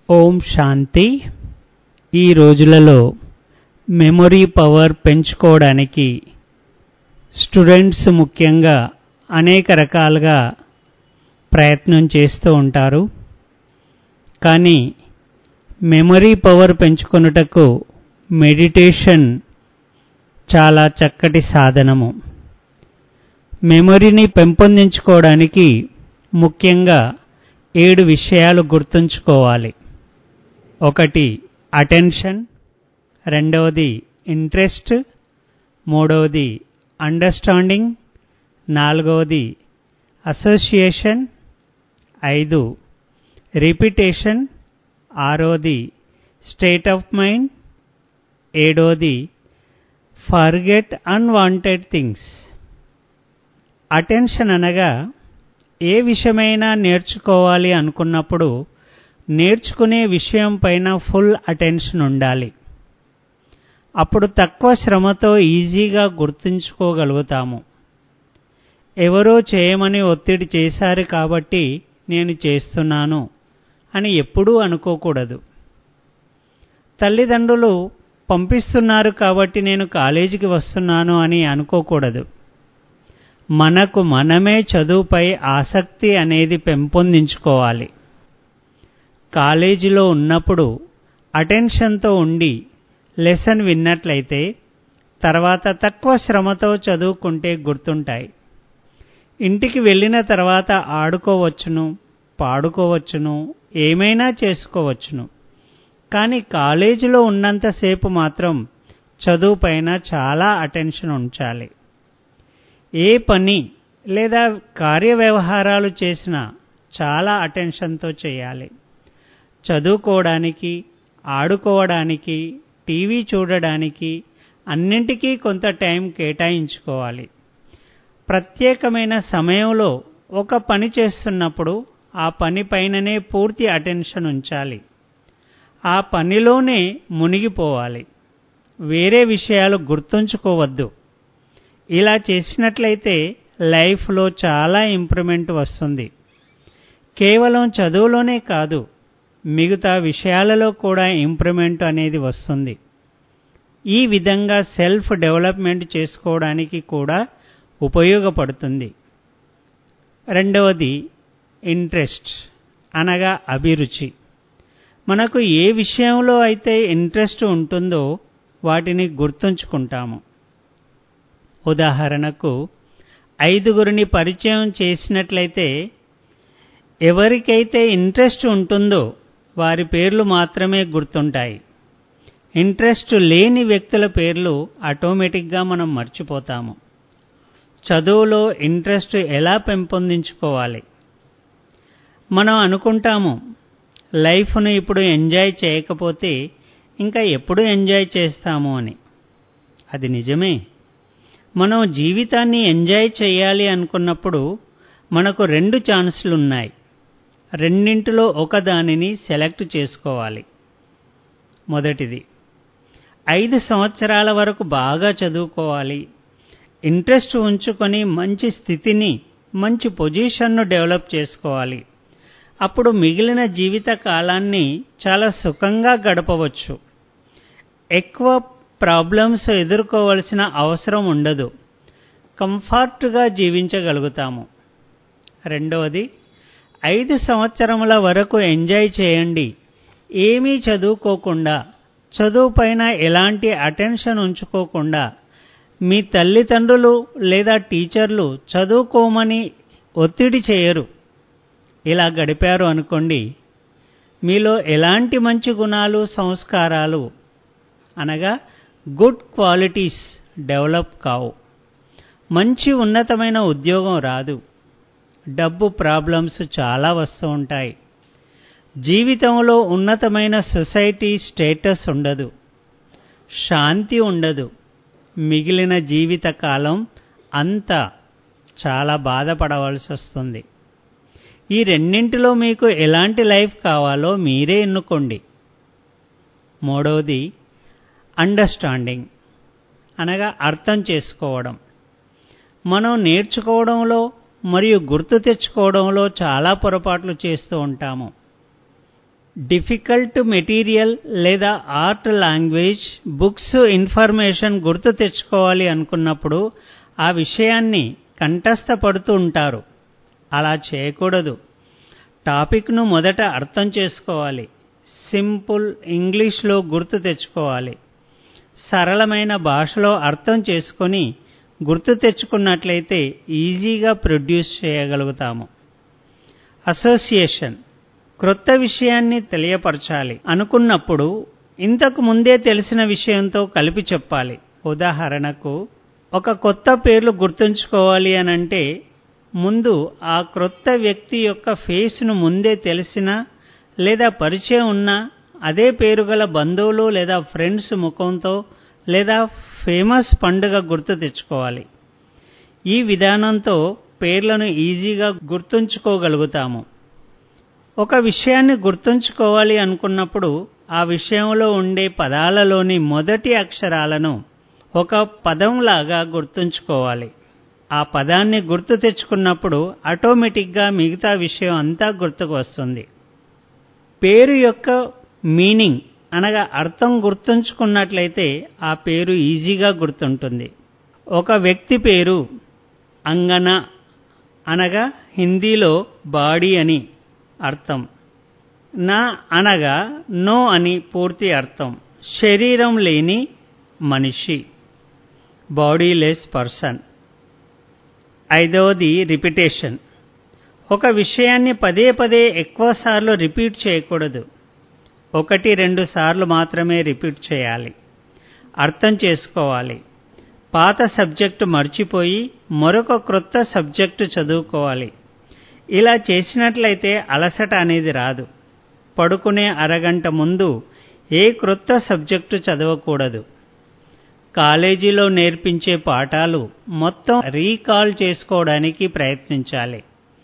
ఓం శాంతి ఈ రోజులలో memory power పెంచుకోవడానికి స్టూడెంట్స్ ముఖ్యంగా అనేక రకాలుగా ప్రయత్నం చేస్తూ ఉంటారు కానీ మెమరీ పవర్ పెంచుకొనుటకు మెడిటేషన్ చాలా చక్కటి సాధనము మెమరీని పెంపొందించుకోవడానికి ముఖ్యంగా ఏడు విషయాలు గుర్తుంచుకోవాలి ఒకటి అటెన్షన్ రెండవది ఇంట్రెస్ట్ మూడవది అండర్స్టాండింగ్ నాలుగవది అసోసియేషన్ ఐదు రిపిటేషన్ ఆరోది స్టేట్ ఆఫ్ మైండ్ ఏడోది ఫర్గెట్ అన్వాంటెడ్ థింగ్స్ అటెన్షన్ అనగా ఏ విషయమైనా నేర్చుకోవాలి అనుకున్నప్పుడు నేర్చుకునే విషయం పైన ఫుల్ అటెన్షన్ ఉండాలి అప్పుడు తక్కువ శ్రమతో ఈజీగా గుర్తుంచుకోగలుగుతాము ఎవరో చేయమని ఒత్తిడి చేశారు కాబట్టి నేను చేస్తున్నాను అని ఎప్పుడూ అనుకోకూడదు తల్లిదండ్రులు పంపిస్తున్నారు కాబట్టి నేను కాలేజీకి వస్తున్నాను అని అనుకోకూడదు మనకు మనమే చదువుపై ఆసక్తి అనేది పెంపొందించుకోవాలి కాలేజీలో ఉన్నప్పుడు అటెన్షన్తో ఉండి లెసన్ విన్నట్లయితే తర్వాత తక్కువ శ్రమతో చదువుకుంటే గుర్తుంటాయి ఇంటికి వెళ్ళిన తర్వాత ఆడుకోవచ్చును పాడుకోవచ్చును ఏమైనా చేసుకోవచ్చును కానీ కాలేజీలో ఉన్నంతసేపు మాత్రం చదువు పైన చాలా అటెన్షన్ ఉంచాలి ఏ పని లేదా కార్యవ్యవహారాలు చేసినా చాలా అటెన్షన్తో చేయాలి చదువుకోవడానికి ఆడుకోవడానికి టీవీ చూడడానికి అన్నింటికీ కొంత టైం కేటాయించుకోవాలి ప్రత్యేకమైన సమయంలో ఒక పని చేస్తున్నప్పుడు ఆ పని పైననే పూర్తి అటెన్షన్ ఉంచాలి ఆ పనిలోనే మునిగిపోవాలి వేరే విషయాలు గుర్తుంచుకోవద్దు ఇలా చేసినట్లయితే లైఫ్లో చాలా ఇంప్రూవ్మెంట్ వస్తుంది కేవలం చదువులోనే కాదు మిగతా విషయాలలో కూడా ఇంప్రూవ్మెంట్ అనేది వస్తుంది ఈ విధంగా సెల్ఫ్ డెవలప్మెంట్ చేసుకోవడానికి కూడా ఉపయోగపడుతుంది రెండవది ఇంట్రెస్ట్ అనగా అభిరుచి మనకు ఏ విషయంలో అయితే ఇంట్రెస్ట్ ఉంటుందో వాటిని గుర్తుంచుకుంటాము ఉదాహరణకు ఐదుగురిని పరిచయం చేసినట్లయితే ఎవరికైతే ఇంట్రెస్ట్ ఉంటుందో వారి పేర్లు మాత్రమే గుర్తుంటాయి ఇంట్రెస్ట్ లేని వ్యక్తుల పేర్లు ఆటోమేటిక్గా మనం మర్చిపోతాము చదువులో ఇంట్రెస్ట్ ఎలా పెంపొందించుకోవాలి మనం అనుకుంటాము లైఫ్ను ఇప్పుడు ఎంజాయ్ చేయకపోతే ఇంకా ఎప్పుడు ఎంజాయ్ చేస్తాము అని అది నిజమే మనం జీవితాన్ని ఎంజాయ్ చేయాలి అనుకున్నప్పుడు మనకు రెండు ఛాన్సులు ఉన్నాయి రెండింటిలో ఒకదానిని సెలెక్ట్ చేసుకోవాలి మొదటిది ఐదు సంవత్సరాల వరకు బాగా చదువుకోవాలి ఇంట్రెస్ట్ ఉంచుకొని మంచి స్థితిని మంచి పొజిషన్ను డెవలప్ చేసుకోవాలి అప్పుడు మిగిలిన జీవిత కాలాన్ని చాలా సుఖంగా గడపవచ్చు ఎక్కువ ప్రాబ్లమ్స్ ఎదుర్కోవలసిన అవసరం ఉండదు కంఫర్ట్గా జీవించగలుగుతాము రెండవది ఐదు సంవత్సరముల వరకు ఎంజాయ్ చేయండి ఏమీ చదువుకోకుండా చదువు పైన ఎలాంటి అటెన్షన్ ఉంచుకోకుండా మీ తల్లిదండ్రులు లేదా టీచర్లు చదువుకోమని ఒత్తిడి చేయరు ఇలా గడిపారు అనుకోండి మీలో ఎలాంటి మంచి గుణాలు సంస్కారాలు అనగా గుడ్ క్వాలిటీస్ డెవలప్ కావు మంచి ఉన్నతమైన ఉద్యోగం రాదు డబ్బు ప్రాబ్లమ్స్ చాలా వస్తూ ఉంటాయి జీవితంలో ఉన్నతమైన సొసైటీ స్టేటస్ ఉండదు శాంతి ఉండదు మిగిలిన జీవిత కాలం అంతా చాలా బాధపడవలసి వస్తుంది ఈ రెండింటిలో మీకు ఎలాంటి లైఫ్ కావాలో మీరే ఎన్నుకోండి మూడవది అండర్స్టాండింగ్ అనగా అర్థం చేసుకోవడం మనం నేర్చుకోవడంలో మరియు గుర్తు తెచ్చుకోవడంలో చాలా పొరపాట్లు చేస్తూ ఉంటాము డిఫికల్ట్ మెటీరియల్ లేదా ఆర్ట్ లాంగ్వేజ్ బుక్స్ ఇన్ఫర్మేషన్ గుర్తు తెచ్చుకోవాలి అనుకున్నప్పుడు ఆ విషయాన్ని కంఠస్థ పడుతూ ఉంటారు అలా చేయకూడదు టాపిక్ను మొదట అర్థం చేసుకోవాలి సింపుల్ ఇంగ్లీష్లో గుర్తు తెచ్చుకోవాలి సరళమైన భాషలో అర్థం చేసుకొని గుర్తు తెచ్చుకున్నట్లయితే ఈజీగా ప్రొడ్యూస్ చేయగలుగుతాము అసోసియేషన్ క్రొత్త విషయాన్ని తెలియపరచాలి అనుకున్నప్పుడు ఇంతకు ముందే తెలిసిన విషయంతో కలిపి చెప్పాలి ఉదాహరణకు ఒక కొత్త పేర్లు గుర్తుంచుకోవాలి అనంటే ముందు ఆ క్రొత్త వ్యక్తి యొక్క ఫేస్ను ముందే తెలిసిన లేదా పరిచయం ఉన్న అదే పేరు గల బంధువులు లేదా ఫ్రెండ్స్ ముఖంతో లేదా ఫేమస్ పండుగ గుర్తు తెచ్చుకోవాలి ఈ విధానంతో పేర్లను ఈజీగా గుర్తుంచుకోగలుగుతాము ఒక విషయాన్ని గుర్తుంచుకోవాలి అనుకున్నప్పుడు ఆ విషయంలో ఉండే పదాలలోని మొదటి అక్షరాలను ఒక పదంలాగా గుర్తుంచుకోవాలి ఆ పదాన్ని గుర్తు తెచ్చుకున్నప్పుడు ఆటోమేటిక్గా మిగతా విషయం అంతా గుర్తుకు వస్తుంది పేరు యొక్క మీనింగ్ అనగా అర్థం గుర్తుంచుకున్నట్లయితే ఆ పేరు ఈజీగా గుర్తుంటుంది ఒక వ్యక్తి పేరు అంగన అనగా హిందీలో బాడీ అని అర్థం నా అనగా నో అని పూర్తి అర్థం శరీరం లేని మనిషి బాడీలెస్ పర్సన్ ఐదవది రిపిటేషన్ ఒక విషయాన్ని పదే పదే ఎక్కువసార్లు రిపీట్ చేయకూడదు ఒకటి రెండు సార్లు మాత్రమే రిపీట్ చేయాలి అర్థం చేసుకోవాలి పాత సబ్జెక్టు మర్చిపోయి మరొక క్రొత్త సబ్జెక్టు చదువుకోవాలి ఇలా చేసినట్లయితే అలసట అనేది రాదు పడుకునే అరగంట ముందు ఏ క్రొత్త సబ్జెక్టు చదవకూడదు కాలేజీలో నేర్పించే పాఠాలు మొత్తం రీకాల్ చేసుకోవడానికి ప్రయత్నించాలి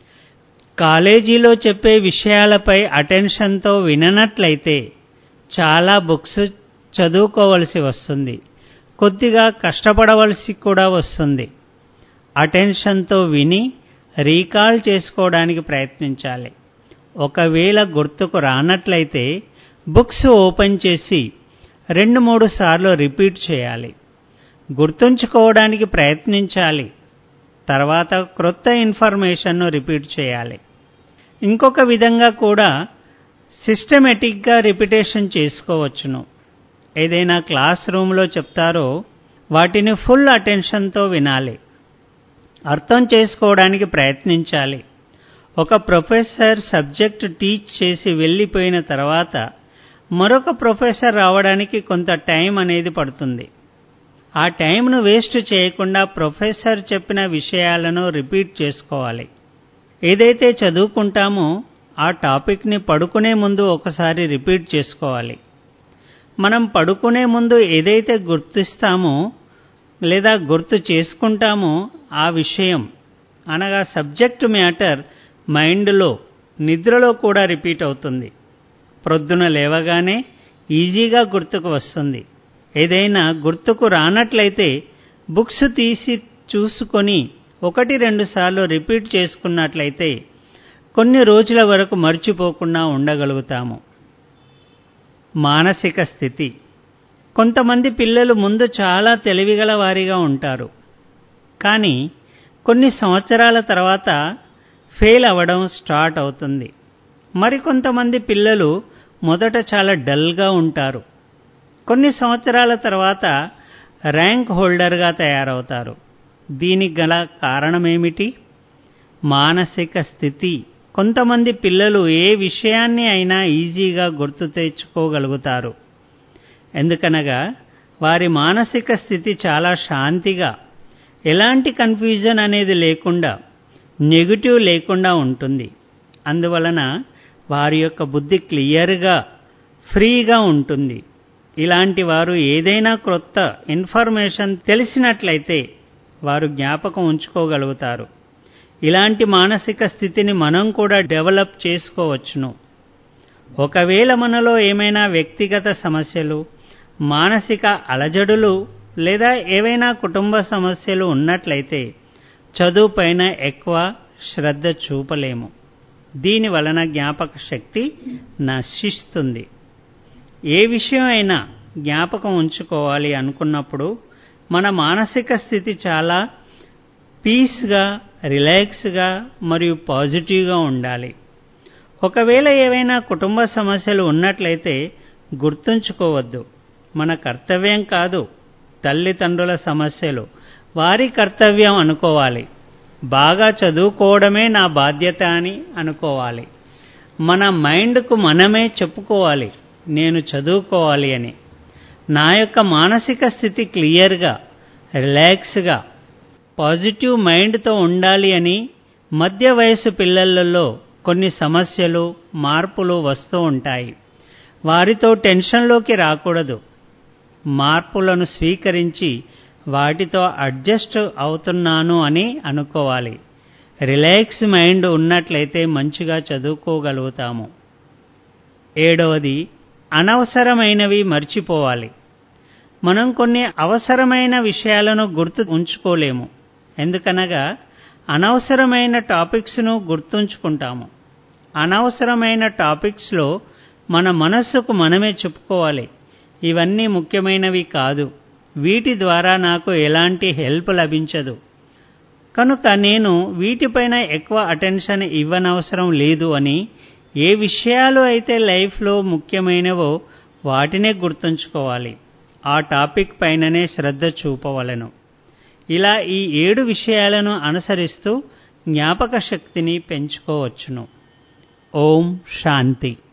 కాలేజీలో చెప్పే విషయాలపై అటెన్షన్తో విననట్లయితే చాలా బుక్స్ చదువుకోవలసి వస్తుంది కొద్దిగా కష్టపడవలసి కూడా వస్తుంది అటెన్షన్తో విని రీకాల్ చేసుకోవడానికి ప్రయత్నించాలి ఒకవేళ గుర్తుకు రానట్లయితే బుక్స్ ఓపెన్ చేసి రెండు మూడు సార్లు రిపీట్ చేయాలి గుర్తుంచుకోవడానికి ప్రయత్నించాలి తర్వాత క్రొత్త ఇన్ఫర్మేషన్ను రిపీట్ చేయాలి ఇంకొక విధంగా కూడా సిస్టమేటిక్గా రిపిటేషన్ చేసుకోవచ్చును ఏదైనా క్లాస్ రూమ్లో చెప్తారో వాటిని ఫుల్ అటెన్షన్తో వినాలి అర్థం చేసుకోవడానికి ప్రయత్నించాలి ఒక ప్రొఫెసర్ సబ్జెక్ట్ టీచ్ చేసి వెళ్ళిపోయిన తర్వాత మరొక ప్రొఫెసర్ రావడానికి కొంత టైం అనేది పడుతుంది ఆ టైంను వేస్ట్ చేయకుండా ప్రొఫెసర్ చెప్పిన విషయాలను రిపీట్ చేసుకోవాలి ఏదైతే చదువుకుంటామో ఆ టాపిక్ని పడుకునే ముందు ఒకసారి రిపీట్ చేసుకోవాలి మనం పడుకునే ముందు ఏదైతే గుర్తిస్తామో లేదా గుర్తు చేసుకుంటామో ఆ విషయం అనగా సబ్జెక్ట్ మ్యాటర్ మైండ్లో నిద్రలో కూడా రిపీట్ అవుతుంది ప్రొద్దున లేవగానే ఈజీగా గుర్తుకు వస్తుంది ఏదైనా గుర్తుకు రానట్లయితే బుక్స్ తీసి చూసుకొని ఒకటి రెండు సార్లు రిపీట్ చేసుకున్నట్లయితే కొన్ని రోజుల వరకు మర్చిపోకుండా ఉండగలుగుతాము మానసిక స్థితి కొంతమంది పిల్లలు ముందు చాలా తెలివిగల వారిగా ఉంటారు కానీ కొన్ని సంవత్సరాల తర్వాత ఫెయిల్ అవ్వడం స్టార్ట్ అవుతుంది మరికొంతమంది పిల్లలు మొదట చాలా డల్గా ఉంటారు కొన్ని సంవత్సరాల తర్వాత ర్యాంక్ హోల్డర్గా తయారవుతారు దీనికి గల కారణమేమిటి మానసిక స్థితి కొంతమంది పిల్లలు ఏ విషయాన్ని అయినా ఈజీగా గుర్తు తెచ్చుకోగలుగుతారు ఎందుకనగా వారి మానసిక స్థితి చాలా శాంతిగా ఎలాంటి కన్ఫ్యూజన్ అనేది లేకుండా నెగిటివ్ లేకుండా ఉంటుంది అందువలన వారి యొక్క బుద్ధి క్లియర్గా ఫ్రీగా ఉంటుంది ఇలాంటి వారు ఏదైనా క్రొత్త ఇన్ఫర్మేషన్ తెలిసినట్లయితే వారు జ్ఞాపకం ఉంచుకోగలుగుతారు ఇలాంటి మానసిక స్థితిని మనం కూడా డెవలప్ చేసుకోవచ్చును ఒకవేళ మనలో ఏమైనా వ్యక్తిగత సమస్యలు మానసిక అలజడులు లేదా ఏవైనా కుటుంబ సమస్యలు ఉన్నట్లయితే చదువుపైన ఎక్కువ శ్రద్ధ చూపలేము దీని వలన జ్ఞాపక శక్తి నశిస్తుంది ఏ విషయం అయినా జ్ఞాపకం ఉంచుకోవాలి అనుకున్నప్పుడు మన మానసిక స్థితి చాలా పీస్గా రిలాక్స్గా మరియు పాజిటివ్గా ఉండాలి ఒకవేళ ఏవైనా కుటుంబ సమస్యలు ఉన్నట్లయితే గుర్తుంచుకోవద్దు మన కర్తవ్యం కాదు తల్లిదండ్రుల సమస్యలు వారి కర్తవ్యం అనుకోవాలి బాగా చదువుకోవడమే నా బాధ్యత అని అనుకోవాలి మన మైండ్కు మనమే చెప్పుకోవాలి నేను చదువుకోవాలి అని నా యొక్క మానసిక స్థితి క్లియర్గా రిలాక్స్గా పాజిటివ్ మైండ్తో ఉండాలి అని మధ్య వయసు పిల్లలలో కొన్ని సమస్యలు మార్పులు వస్తూ ఉంటాయి వారితో టెన్షన్లోకి రాకూడదు మార్పులను స్వీకరించి వాటితో అడ్జస్ట్ అవుతున్నాను అని అనుకోవాలి రిలాక్స్ మైండ్ ఉన్నట్లయితే మంచిగా చదువుకోగలుగుతాము ఏడవది అనవసరమైనవి మర్చిపోవాలి మనం కొన్ని అవసరమైన విషయాలను గుర్తు ఉంచుకోలేము ఎందుకనగా అనవసరమైన టాపిక్స్ను గుర్తుంచుకుంటాము అనవసరమైన టాపిక్స్లో మన మనస్సుకు మనమే చెప్పుకోవాలి ఇవన్నీ ముఖ్యమైనవి కాదు వీటి ద్వారా నాకు ఎలాంటి హెల్ప్ లభించదు కనుక నేను వీటిపైన ఎక్కువ అటెన్షన్ ఇవ్వనవసరం లేదు అని ఏ విషయాలు అయితే లైఫ్లో ముఖ్యమైనవో వాటినే గుర్తుంచుకోవాలి ఆ టాపిక్ పైననే శ్రద్ధ చూపవలను ఇలా ఈ ఏడు విషయాలను అనుసరిస్తూ జ్ఞాపక శక్తిని పెంచుకోవచ్చును ఓం శాంతి